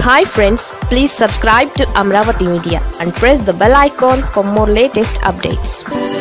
hi friends please subscribe to Amaravati media and press the bell icon for more latest updates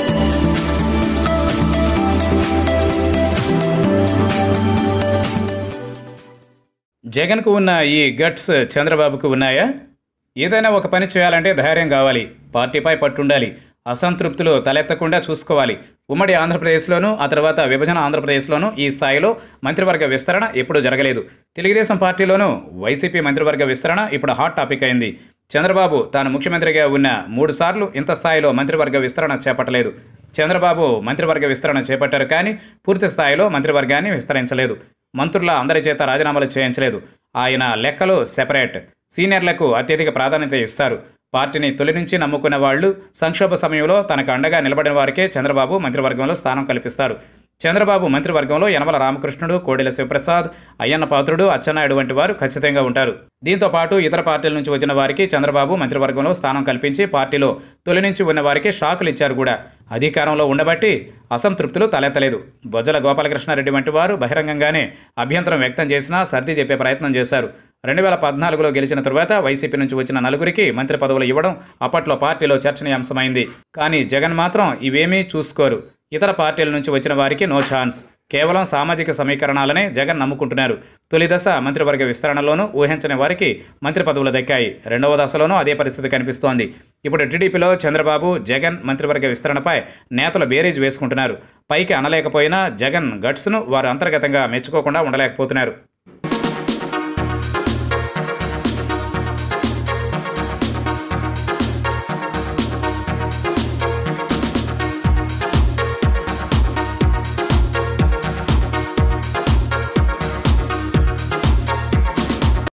జగన్కు ఉన్న ఈ guts చంద్రబాబుకు ఉన్నాయా ఏదైనా ఒక పని చేయాలంటే ధైర్యం కావాలి పార్టీపై పట్టుండాలి అసంతృప్తులు తలెత్తకుండా చూసుకోవాలి ఉమ్మడి ఆంధ్రప్రదేశ్లోనూ ఆ తర్వాత విభజన ఆంధ్రప్రదేశ్లోనూ ఈ స్థాయిలో మంత్రివర్గ విస్తరణ ఎప్పుడూ జరగలేదు తెలుగుదేశం పార్టీలోనూ వైసీపీ మంత్రివర్గ విస్తరణ ఇప్పుడు హాట్ టాపిక్ అయింది చంద్రబాబు తాను ముఖ్యమంత్రిగా ఉన్న మూడు సార్లు ఇంత స్థాయిలో మంత్రివర్గ విస్తరణ చేపట్టలేదు చంద్రబాబు మంత్రివర్గ విస్తరణ చేపట్టారు కానీ పూర్తి స్థాయిలో మంత్రివర్గాన్ని విస్తరించలేదు మంత్రుల అందరి చేత రాజీనామాలు చేయించలేదు ఆయన లెక్కలు సెపరేట్ సీనియర్లకు అత్యధిక ప్రాధాన్యత ఇస్తారు పార్టీని తొలి నుంచి నమ్ముకున్న వాళ్ళు సంక్షోభ సమయంలో తనకు అండగా నిలబడిన వారికే చంద్రబాబు మంత్రివర్గంలో స్థానం కల్పిస్తారు చంద్రబాబు మంత్రివర్గంలో యనమల రామకృష్ణుడు కోడెల శివప్రసాద్ అయ్యన్న పాత్రుడు అచ్చెన్నాయుడు వంటి వారు ఖచ్చితంగా ఉంటారు దీంతో పాటు ఇతర పార్టీల నుంచి వచ్చిన వారికి చంద్రబాబు మంత్రివర్గంలో స్థానం కల్పించి పార్టీలో తొలి నుంచి ఉన్న వారికి షాకులు ఇచ్చారు కూడా అధికారంలో ఉండబట్టి అసంతృప్తులు తలెత్తలేదు బొజ్జల గోపాలకృష్ణారెడ్డి వంటి వారు బహిరంగంగానే అభ్యంతరం వ్యక్తం చేసినా సర్ది చెప్పే ప్రయత్నం చేశారు రెండు వేల పద్నాలుగులో గెలిచిన తరువాత వైసీపీ నుంచి వచ్చిన నలుగురికి మంత్రి పదవులు ఇవ్వడం అప్పట్లో పార్టీలో చర్చనీయాంశమైంది కానీ జగన్ మాత్రం ఇవేమీ చూసుకోరు ఇతర పార్టీల నుంచి వచ్చిన వారికి నో ఛాన్స్ కేవలం సామాజిక సమీకరణాలనే జగన్ నమ్ముకుంటున్నారు తొలి దశ మంత్రివర్గ విస్తరణలోనూ ఊహించని వారికి మంత్రి పదవులు దక్కాయి రెండవ దశలోనూ అదే పరిస్థితి కనిపిస్తోంది ఇప్పుడు టీడీపీలో చంద్రబాబు జగన్ మంత్రివర్గ విస్తరణపై నేతలు బేరీజ్ వేసుకుంటున్నారు పైకి అనలేకపోయినా జగన్ గట్స్ను వారు అంతర్గతంగా మెచ్చుకోకుండా ఉండలేకపోతున్నారు